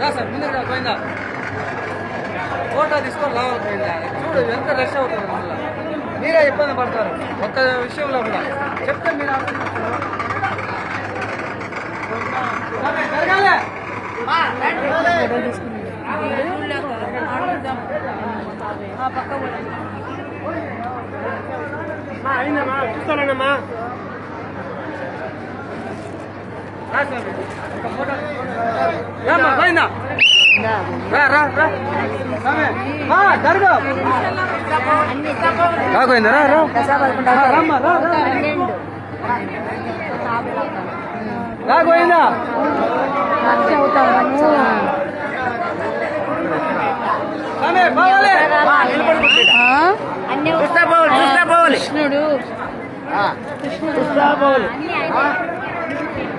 Sir ముందుకు రా, పోయిందా ఫోటో తీసుకొని లావాలి పోయిందా చూడు ఎంత రష్ అవుతుంది మళ్ళీ మీరే ఇబ్బంది పడతారు ఒక్క విషయంలో కూడా చెప్తే మీరు అర్థం చేసుకోరు. ఆమె జరగాలి. చూస్తానమ్మా రా స్వామి. ఒక ఫోటో రామ్మా, పోయిందా రా రా రా స్వామి, రా, జరుగు రా గోవిందా రా రా రా, రామ్మా, రా రా రా గోవిందా స్వామి, పోవాలి. అన్ని చూస్తా పోవాలి చూస్తా పోవాలి కృష్ణుడు చూస్తా పోవాలి